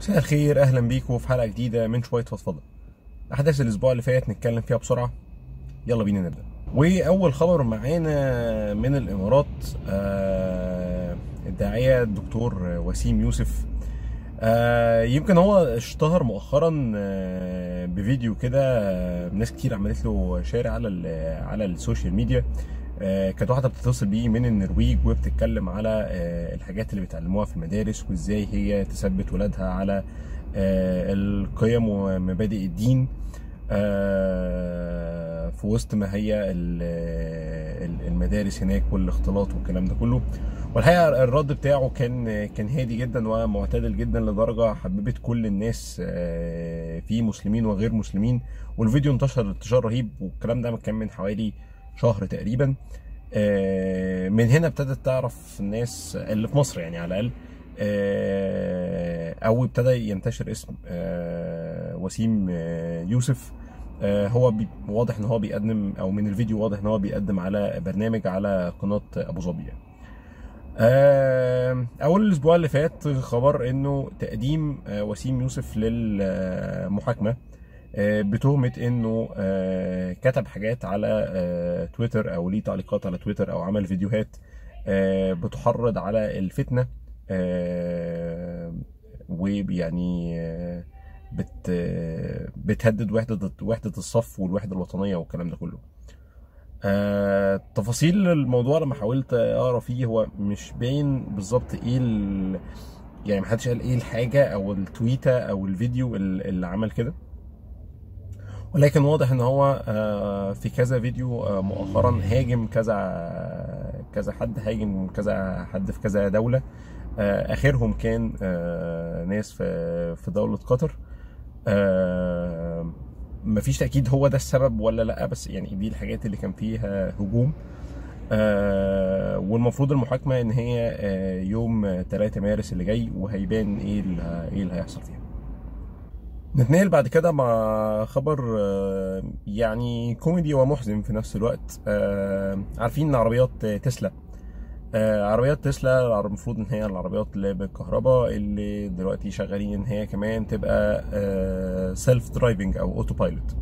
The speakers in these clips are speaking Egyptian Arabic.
مساء الخير اهلا بيكم في حلقه جديده من شويه فضفضه احداث الاسبوع اللي فات نتكلم فيها بسرعه يلا بينا نبدا واول خبر معانا من الامارات آه الداعيه الدكتور وسيم يوسف آه يمكن هو اشتهر مؤخرا آه بفيديو كده آه ناس كتير عملت له شير على ال- على السوشيال ميديا آه، كانت واحده بتتصل بيه من النرويج وبتتكلم على آه، الحاجات اللي بيتعلموها في المدارس وازاي هي تثبت ولادها على آه، القيم ومبادئ الدين آه، في وسط ما هي ال- ال- المدارس هناك والاختلاط والكلام ده كله والحقيقه الرد بتاعه كان كان هادي جدا ومعتدل جدا لدرجه حببت كل الناس آه، فيه مسلمين وغير مسلمين والفيديو انتشر انتشار رهيب والكلام ده كان من حوالي شهر تقريبا آه، من هنا ابتدت تعرف الناس اللي في مصر يعني على الاقل آه، او ابتدى ينتشر اسم آه، وسيم آه، يوسف آه، هو بي- واضح ان هو بيقدم او من الفيديو واضح ان هو بيقدم على برنامج على قناه ابو ظبي يعني. آه، اول الاسبوع اللي فات خبر انه تقديم آه، وسيم يوسف للمحاكمه آه، بتهمه انه آه، كتب حاجات على آه، تويتر او ليه تعليقات على تويتر او عمل فيديوهات آه، بتحرض على الفتنه آه، ويعني آه، بت آه، بتهدد وحده وحده الصف والوحده الوطنيه والكلام ده كله آه، تفاصيل الموضوع لما حاولت اقرا فيه هو مش باين بالظبط ايه ال... يعني محدش قال ايه الحاجه او التويته او الفيديو ال- اللي عمل كده ولكن واضح ان هو آه، في كذا فيديو آه، مؤخرا هاجم كذا كذا حد هاجم كذا حد في كذا دوله آه، اخرهم كان آه، ناس في في دوله قطر آه، مفيش تاكيد هو ده السبب ولا لا بس يعني دي الحاجات اللي كان فيها هجوم آه والمفروض المحاكمه ان هي آه يوم 3 مارس اللي جاي وهيبان ايه اللي ايه اللي هيحصل فيها نتنقل بعد كده مع خبر آه، يعني كوميدي ومحزن في نفس الوقت آه، عارفين ان عربيات تسلا آه، عربيات تسلا المفروض ان هي العربيات اللي بالكهرباء اللي دلوقتي شغالين ان هي كمان تبقى سيلف درايفنج او اوتو بايلوت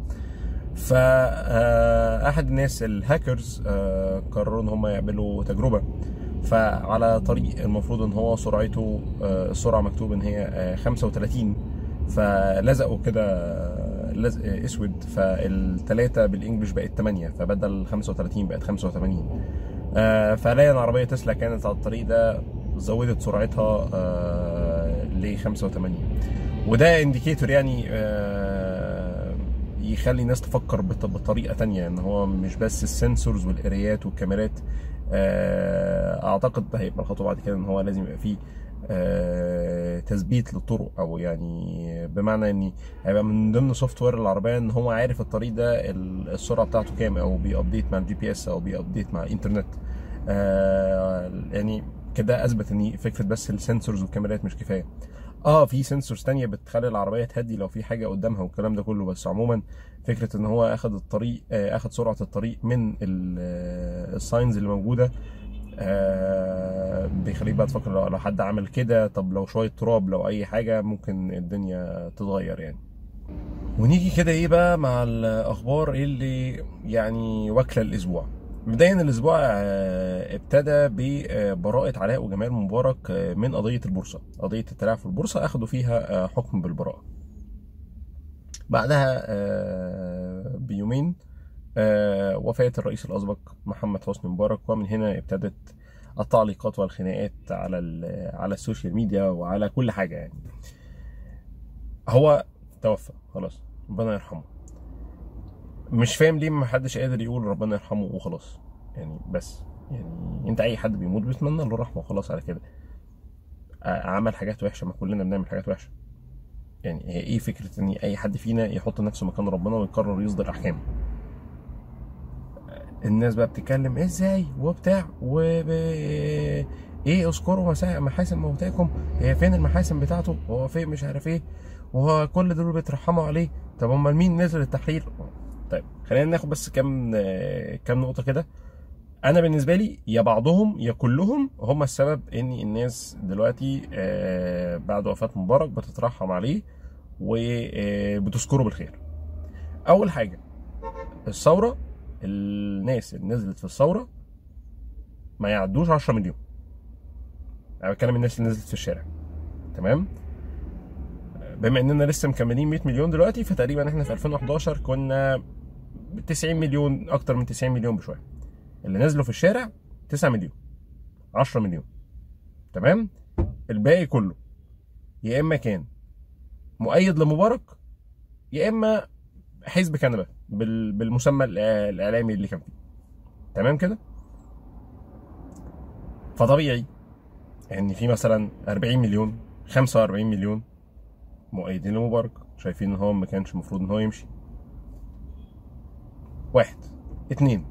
فاحد الناس الهاكرز آه، قرروا ان هم يعملوا تجربه فعلى طريق المفروض ان هو سرعته آه، السرعه مكتوب ان هي آه، 35 فلزقوا كده لزق اسود فالتلاتة بالانجلش بقت 8 فبدل 35 بقت 85 آه، فعليا عربيه تسلا كانت على الطريق ده زودت سرعتها آه، ل 85 وده انديكيتور يعني آه، يخلي الناس تفكر بط- بطريقه تانية ان هو مش بس السنسورز والقرايات والكاميرات آه، اعتقد ده هيبقى الخطوه بعد كده ان هو لازم يبقى فيه آه، تثبيت للطرق او يعني بمعنى ان هيبقى من ضمن سوفت وير العربيه ان هو عارف الطريق ده ال- السرعه بتاعته كام او بيابديت مع الجي بي اس او بيابديت مع الانترنت آه، يعني كده اثبت ان فكره بس السنسورز والكاميرات مش كفايه اه في سنسورز تانية بتخلي العربية تهدي لو في حاجة قدامها والكلام ده كله بس عموما فكرة ان هو اخد الطريق آه، اخد سرعة الطريق من ال- آه، الساينز اللي موجودة آه، بيخليك بقى تفكر لو لو حد عمل كده طب لو شوية تراب لو اي حاجة ممكن الدنيا تتغير يعني ونيجي كده ايه بقى مع الاخبار اللي يعني واكله الاسبوع بداية الاسبوع آه، ابتدى ببراءة علاء وجمال مبارك آه، من قضية البورصة قضية التلاعب في البورصة اخدوا فيها آه، حكم بالبراءة بعدها آه، بيومين آه، وفاة الرئيس الأسبق محمد حسني مبارك ومن هنا ابتدت التعليقات والخناقات على ال- على السوشيال ميديا وعلى كل حاجة يعني هو توفى خلاص ربنا يرحمه مش فاهم ليه ما حدش قادر يقول ربنا يرحمه وخلاص يعني بس يعني انت اي حد بيموت بتمنى له الرحمه وخلاص على كده آه، عمل حاجات وحشه ما كلنا بنعمل حاجات وحشه يعني هي ايه فكره ان اي حد فينا يحط نفسه مكان ربنا ويقرر يصدر احكام الناس بقى بتتكلم إيه ازاي وبتاع و ايه اذكروا مسا- محاسن موتاكم هي فين المحاسن بتاعته هو فين مش عارف ايه وهو كل دول بيترحموا عليه طب امال مين نزل التحرير طيب خلينا ناخد بس كام آه، كام نقطه كده انا بالنسبه لي يا بعضهم يا كلهم هم السبب ان الناس دلوقتي آه، بعد وفاه مبارك بتترحم عليه وبتذكره بالخير اول حاجه الثوره الناس اللي نزلت في الثوره ما يعدوش 10 مليون انا بتكلم الناس اللي نزلت في الشارع تمام بما اننا لسه مكملين 100 مليون دلوقتي فتقريبا احنا في 2011 كنا 90 مليون اكتر من 90 مليون بشويه اللي نزلوا في الشارع 9 مليون 10 مليون تمام الباقي كله يا اما كان مؤيد لمبارك يا اما حزب كنبه بال- بالمسمى الإع- الاعلامي اللي كان فيه تمام كده فطبيعي ان في مثلا 40 مليون 45 مليون مؤيدين لمبارك شايفين ان هو ما كانش المفروض ان هو يمشي واحد اتنين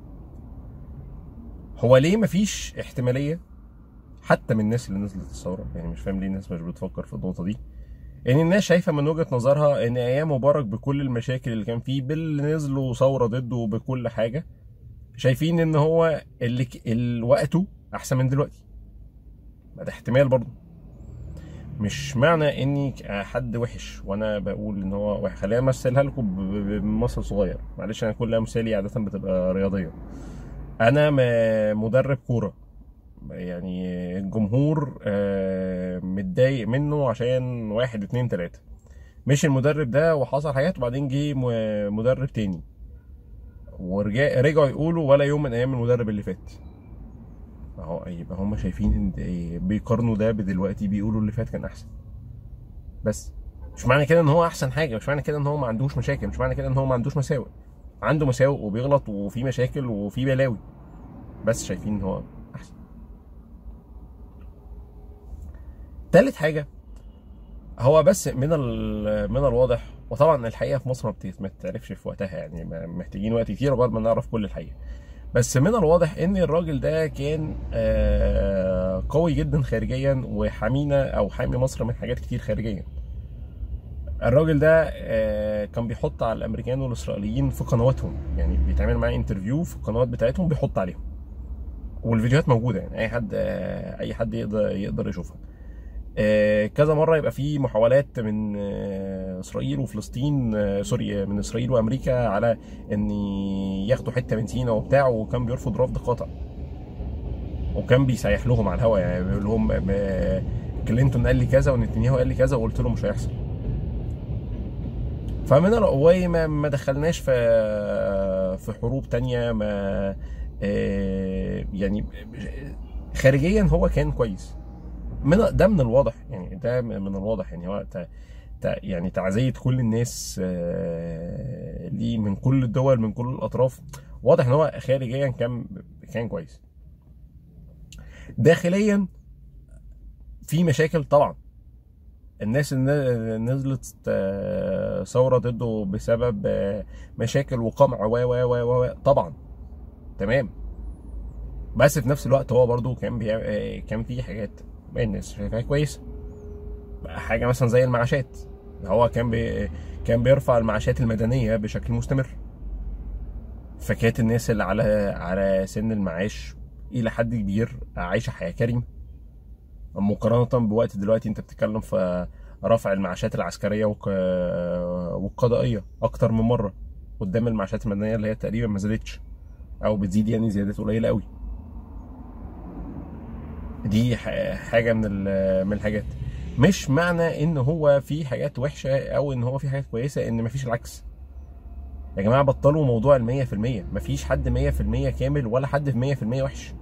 هو ليه مفيش احتماليه حتى من الناس اللي نزلت الثوره يعني مش فاهم ليه الناس مش بتفكر في النقطه دي ان الناس شايفه من وجهه نظرها ان ايام مبارك بكل المشاكل اللي كان فيه باللي نزلوا ثوره ضده بكل حاجه شايفين ان هو اللي ك- ال- وقته احسن من دلوقتي ما ده احتمال برضه مش معنى اني حد وحش وانا بقول ان هو وحش خلينا امثلها لكم ب- ب- بمثل صغير معلش انا كل امثالي عاده بتبقى رياضيه انا م- مدرب كوره يعني الجمهور آه، متضايق منه عشان واحد اتنين تلاته مش المدرب ده وحصل حاجات وبعدين جه م- مدرب تاني ورجع رجعوا يقولوا ولا يوم من ايام المدرب اللي فات اهو يبقى هم شايفين ان ده- بيقارنوا ده بدلوقتي بيقولوا اللي فات كان احسن بس مش معنى كده ان هو احسن حاجه مش معنى كده ان هو ما عندوش مشاكل مش معنى كده ان هو ما عندوش مساوئ عنده مساوئ وبيغلط وفي مشاكل وفي بلاوي بس شايفين ان هو احسن تالت حاجه هو بس من ال- من الواضح وطبعا الحقيقه في مصر ما بت- ما بتتعرفش في وقتها يعني ما- محتاجين وقت كتير قبل ما نعرف كل الحقيقه بس من الواضح ان الراجل ده كان آه، قوي جدا خارجيا وحامينا او حامي مصر من حاجات كتير خارجيا الراجل ده آه، كان بيحط على الامريكان والاسرائيليين في قنواتهم يعني بيتعمل معاه انترفيو في القنوات بتاعتهم بيحط عليهم والفيديوهات موجوده يعني اي حد آه، اي حد يقدر يقدر يشوفها آه، كذا مره يبقى في محاولات من آه، اسرائيل وفلسطين آه، سوري آه، من اسرائيل وامريكا على ان ياخدوا حته من سيناء وبتاع وكان بيرفض رفض قاطع وكان بيسيح لهم على الهوا يعني بيقول لهم آه، كلينتون قال لي كذا ونتنياهو قال لي كذا وقلت له مش هيحصل فمن القواي ما ما دخلناش في في حروب تانية ما آه، يعني خارجيا هو كان كويس من ده من الواضح يعني ده من الواضح يعني هو تع- تع- يعني تعزية كل الناس آه، ليه من كل الدول من كل الأطراف واضح إن هو خارجيا كان كان كويس داخليا في مشاكل طبعا الناس اللي نزلت آه، ثورة ضده بسبب آه، مشاكل وقمع و و و و طبعا تمام بس في نفس الوقت هو برضو كان بيع... آه، كان في حاجات الناس شايفاها كويسه حاجه مثلا زي المعاشات هو كان بي... كان بيرفع المعاشات المدنيه بشكل مستمر فكانت الناس اللي على على سن المعاش الى حد كبير عايشه حياه كريمه مقارنه بوقت دلوقتي انت بتتكلم في رفع المعاشات العسكريه والق... والقضائيه اكتر من مره قدام المعاشات المدنيه اللي هي تقريبا ما زادتش او بتزيد يعني زيادات قليله قوي دي ح- حاجه من ال- من الحاجات مش معنى ان هو في حاجات وحشه او ان هو في حاجات كويسه ان مفيش العكس يا جماعه بطلوا موضوع ال 100% مفيش حد 100% كامل ولا حد في 100% وحش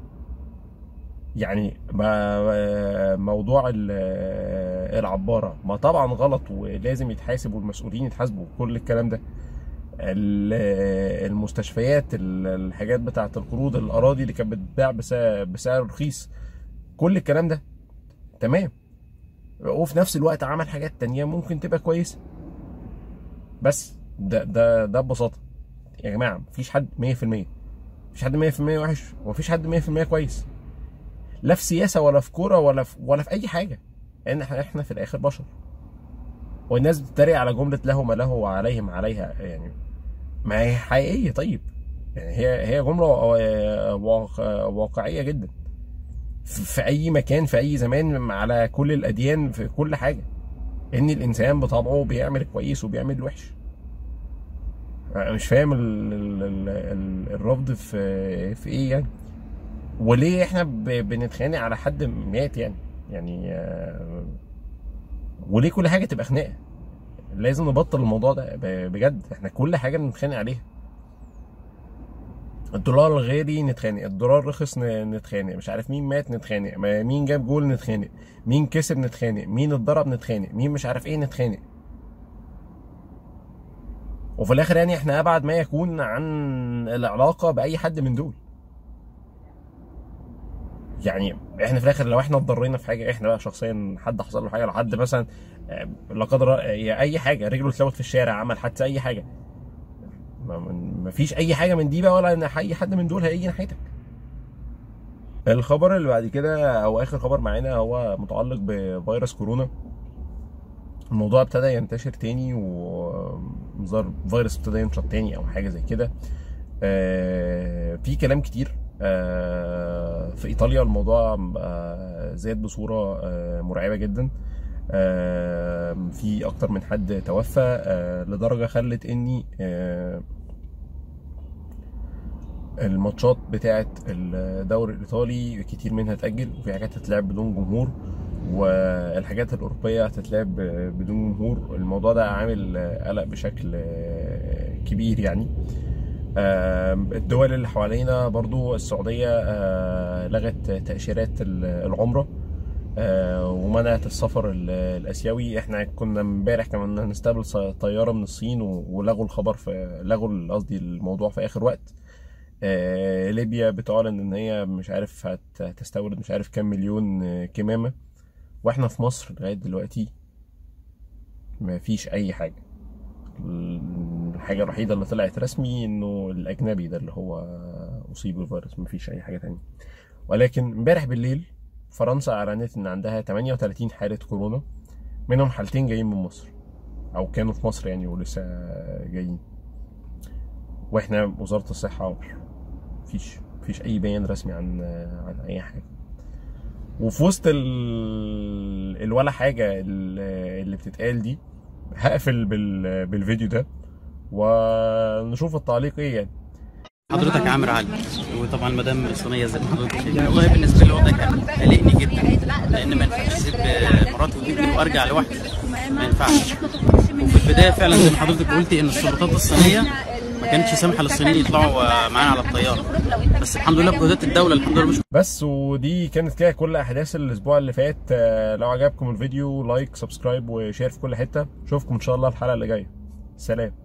يعني ما موضوع ال- العباره ما طبعا غلط ولازم يتحاسب والمسؤولين يتحاسبوا كل الكلام ده ال- المستشفيات ال- الحاجات بتاعه القروض الاراضي اللي كانت بتتباع بسعر, بسعر رخيص كل الكلام ده تمام وفي نفس الوقت عمل حاجات تانية ممكن تبقى كويسة بس ده ده ده ببساطة يا جماعة مفيش حد 100% مفيش حد 100% وحش ومفيش حد 100% كويس لا في سياسة ولا في كورة ولا في ولا في أي حاجة لأن احنا احنا في الآخر بشر والناس بتتريق على جملة له ما له وعليهم عليها يعني ما هي حقيقية طيب يعني هي هي جمله وا- واقع- واقعيه جدا في في اي مكان في اي زمان على كل الاديان في كل حاجه ان الانسان بطبعه بيعمل الكويس وبيعمل الوحش أنا مش فاهم ال ال ال ال الرفض في في ايه يعني وليه احنا ب- بنتخانق على حد مات يعني يعني آه، وليه كل حاجه تبقى خناقه لازم نبطل الموضوع ده ب- بجد احنا كل حاجه بنتخانق عليها الدولار غالي نتخانق الدولار رخص ن- نتخانق مش عارف مين مات نتخانق ما- مين جاب جول نتخانق مين كسب نتخانق مين اتضرب نتخانق مين مش عارف ايه نتخانق وفي الاخر يعني احنا ابعد ما يكون عن العلاقه باي حد من دول يعني احنا في الاخر لو احنا اتضرينا في حاجه احنا بقى شخصيا حد حصل له حاجه لو حد مثلا آه، لا قدر آه، اي حاجه رجله اتلوت في الشارع عمل حادثه اي حاجه ما- ما فيش اي حاجه من دي بقى ولا ان اي حد من دول هيجي ناحيتك الخبر اللي بعد كده او اخر خبر معانا هو متعلق بفيروس كورونا الموضوع ابتدى ينتشر تاني وظهر فيروس ابتدى ينشط تاني او حاجه زي كده آه، في كلام كتير آه، في ايطاليا الموضوع آه، زاد بصوره آه، مرعبه جدا آه، في اكتر من حد توفى آه، لدرجه خلت اني آه، الماتشات بتاعه الدوري الايطالي كتير منها اتاجل وفي حاجات هتتلعب بدون جمهور والحاجات الاوروبيه هتتلعب بدون جمهور الموضوع ده عامل قلق بشكل كبير يعني آم، الدول اللي حوالينا برضو السعودية آه، لغت تأشيرات ال- العمرة آه، ومنعت السفر ال- الآسيوي احنا كنا امبارح كمان هنستقبل ص- طيارة من الصين و- ولغوا الخبر في لغوا قصدي الموضوع في آخر وقت آه، ليبيا بتعلن ان هي مش عارف هت- هتستورد مش عارف كام مليون آه، كمامة واحنا في مصر لغاية دلوقتي ما فيش اي حاجة الحاجة الوحيدة اللي طلعت رسمي انه الاجنبي ده اللي هو اصيب بالفيروس مفيش اي حاجة تانية ولكن امبارح بالليل فرنسا اعلنت ان عندها 38 حالة كورونا منهم حالتين جايين من مصر او كانوا في مصر يعني ولسه جايين واحنا وزارة الصحة مفيش مفيش اي بيان رسمي عن عن اي حاجة وفي وسط ال... الولا حاجة ال- اللي بتتقال دي هقفل بال... بالفيديو ده ونشوف التعليق ايه يعني حضرتك عامر علي وطبعا مدام اسلاميه زي ما حضرتك شايف والله بالنسبه لي الوضع كان قلقني جدا لان ما ينفعش اسيب مراتي وابني وارجع لوحدي ما ينفعش وفي البدايه فعلا زي ما حضرتك قلتي ان السلطات الصينيه ما كانتش سامحه للصينيين يطلعوا آه، معانا على الطياره بس الحمد لله بجهودات الدوله الحمد لله مش بس ودي كانت كده كل احداث الاسبوع اللي فات آه، لو عجبكم الفيديو لايك سبسكرايب وشير في كل حته اشوفكم ان شاء الله الحلقه اللي جايه سلام